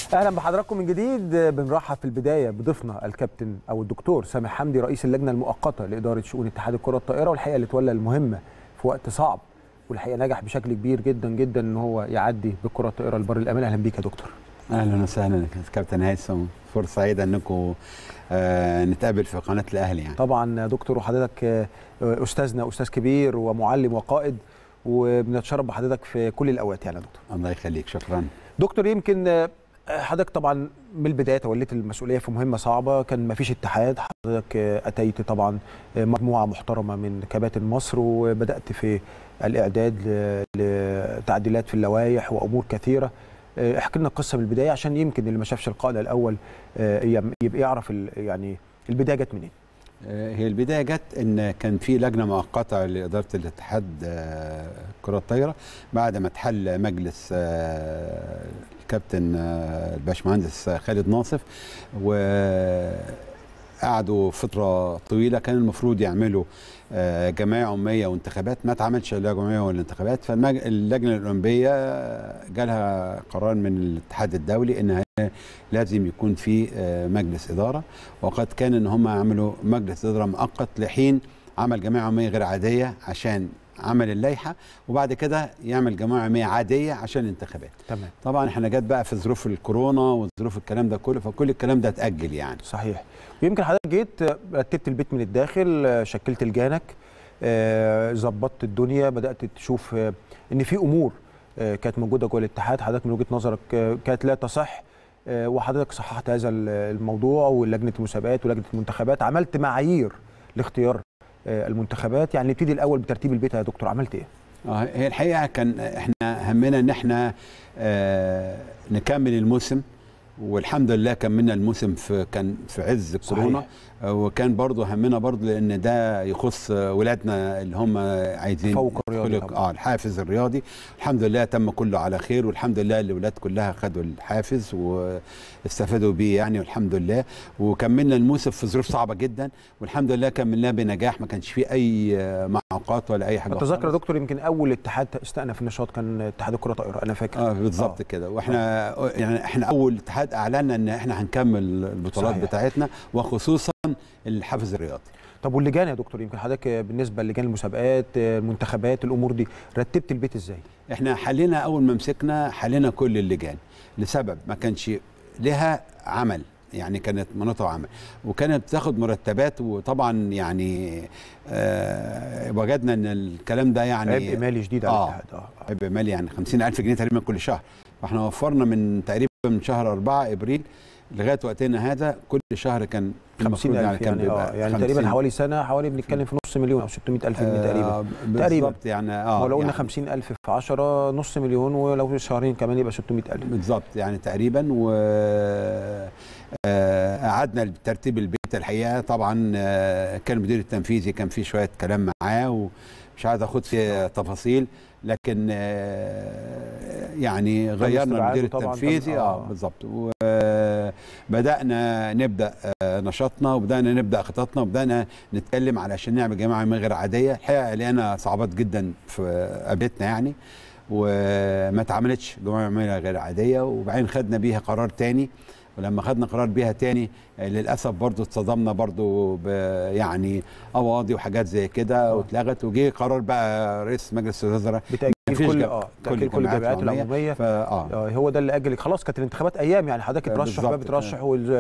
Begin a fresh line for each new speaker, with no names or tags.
اهلا بحضراتكم من جديد بنرحب في البدايه بضيفنا الكابتن او الدكتور سامح حمدي رئيس اللجنه المؤقته لاداره شؤون اتحاد الكره الطائره والحقيقه اللي تولى المهمه في وقت صعب والحقيقه نجح بشكل كبير جدا جدا ان هو يعدي بالكره الطائره لبر الامان اهلا بيك يا دكتور
اهلا وسهلا كابتن هيثم فرصه سعيده انكم آه نتقابل في قناه الاهلي يعني
طبعا يا دكتور وحضرتك آه، استاذنا استاذ كبير ومعلم وقائد وبنتشرف بحضرتك في كل الاوقات يعني يا دكتور
الله يخليك شكرا
دكتور يمكن آه، حضرتك طبعا من البدايه توليت المسؤوليه في مهمه صعبه كان ما فيش اتحاد حضرتك آه، اتيت طبعا آه، مجموعه محترمه من كباتن مصر وبدات في الاعداد ل- لتعديلات في اللوائح وامور كثيره آه، احكي لنا القصه من البدايه عشان يمكن اللي ما شافش القائد الاول آه، يم- يبقى يعرف ال- يعني البدايه جت منين
آه هي البدايه جت ان كان في لجنه مؤقته لاداره الاتحاد آه كره الطايره بعد ما اتحل مجلس آه الكابتن آه الباشمهندس خالد ناصف وقعدوا فتره طويله كان المفروض يعملوا آه، جمعيه عموميه وانتخابات ما اتعملش لا جمعيه ولا انتخابات فاللجنه الاولمبيه جالها قرار من الاتحاد الدولي ان هي لازم يكون في آه، مجلس اداره وقد كان ان هم يعملوا مجلس اداره مؤقت لحين عمل جمعيه عموميه غير عاديه عشان عمل اللائحه وبعد كده يعمل جمعيه عموميه عاديه عشان الانتخابات
تمام
طبعا احنا جت بقى في ظروف الكورونا وظروف الكلام ده كله فكل الكلام ده اتاجل يعني
صحيح ويمكن حضرتك جيت آه، رتبت البيت من الداخل آه، شكلت لجانك آه، ظبطت الدنيا بدات تشوف آه، ان في امور آه، كانت موجوده جوه الاتحاد حضرتك من وجهه نظرك آه، كانت لا تصح آه، وحضرتك صححت هذا ال- الموضوع ولجنه المسابقات ولجنه المنتخبات عملت معايير لاختيار آه، المنتخبات يعني نبتدي الاول بترتيب البيت يا دكتور عملت ايه
اه هي الحقيقه كان احنا همنا ان احنا آه نكمل الموسم والحمد لله كملنا الموسم في كان في عز كورونا آه، وكان برضه همنا برضه لان ده يخص آه، ولادنا اللي هم عايزين
تفوق الرياضي
يدخلوا-
طبعاً.
اه الحافز الرياضي الحمد لله تم كله على خير والحمد لله الاولاد كلها خدوا الحافز واستفادوا بيه يعني والحمد لله وكملنا الموسم في ظروف صعبه جدا والحمد لله كملناه بنجاح ما كانش فيه اي آه، معوقات ولا اي حاجه
اتذكر يا
خالص.
دكتور يمكن اول اتحاد استأنف النشاط كان اتحاد الكره طائره انا فاكر
اه بالظبط
آه.
كده واحنا يعني احنا اول اتحاد اعلنا ان احنا هنكمل البطولات
صحيح.
بتاعتنا وخصوصا الحافز الرياضي
طب واللجان يا دكتور يمكن حضرتك بالنسبه للجان المسابقات المنتخبات الامور دي رتبت البيت ازاي
احنا حلينا اول ما مسكنا حلينا كل اللجان لسبب ما كانش لها عمل يعني كانت مناطق عمل وكانت بتاخد مرتبات وطبعا يعني آه وجدنا ان الكلام ده يعني
عبء مالي شديد على
آه.
الاتحاد اه
عبء مالي يعني 50000 جنيه تقريبا كل شهر فاحنا وفرنا من تقريبا من شهر 4 ابريل لغايه وقتنا هذا كل شهر كان المفروض
50000
كان
يعني اه يعني
50.
تقريبا حوالي سنه حوالي بنتكلم في نص مليون او 600000 جنيه تقريبا
آه
تقريبا.
بالظبط يعني اه
ولو قلنا
يعني
50000 في 10 نص مليون ولو شهرين كمان يبقى 600000
بالظبط يعني تقريبا و آه، قعدنا لترتيب البيت الحقيقه طبعا آه، كان المدير التنفيذي كان في شويه كلام معاه ومش عايز اخد في تفاصيل لكن آه، يعني غيرنا
استبعاده
المدير
طبعاً
التنفيذي
كان-
اه
آه.
بالظبط وبدانا نبدا آه، نشاطنا وبدانا نبدا خططنا وبدانا نتكلم علشان نعمل جماعه من غير عاديه الحقيقه لقينا صعوبات جدا في قابلتنا يعني وما اتعملتش جمعيه عموميه غير عاديه وبعدين خدنا بيها قرار تاني ولما خدنا قرار بيها تاني آه، للاسف برضو اتصدمنا برضو ب يعني قواضي وحاجات زي كده
آه.
واتلغت وجه قرار بقى رئيس مجلس الوزراء
بتاجيل
مفيش
كل
جم-
اه
كل
تاجيل كل
الجمعيات
الجمعيات
العمومية.
العموميه
فاه
آه، هو ده اللي اجل خلاص كانت الانتخابات ايام يعني حضرتك
آه،
ترشح بقى
بالظبط
بترشح وال-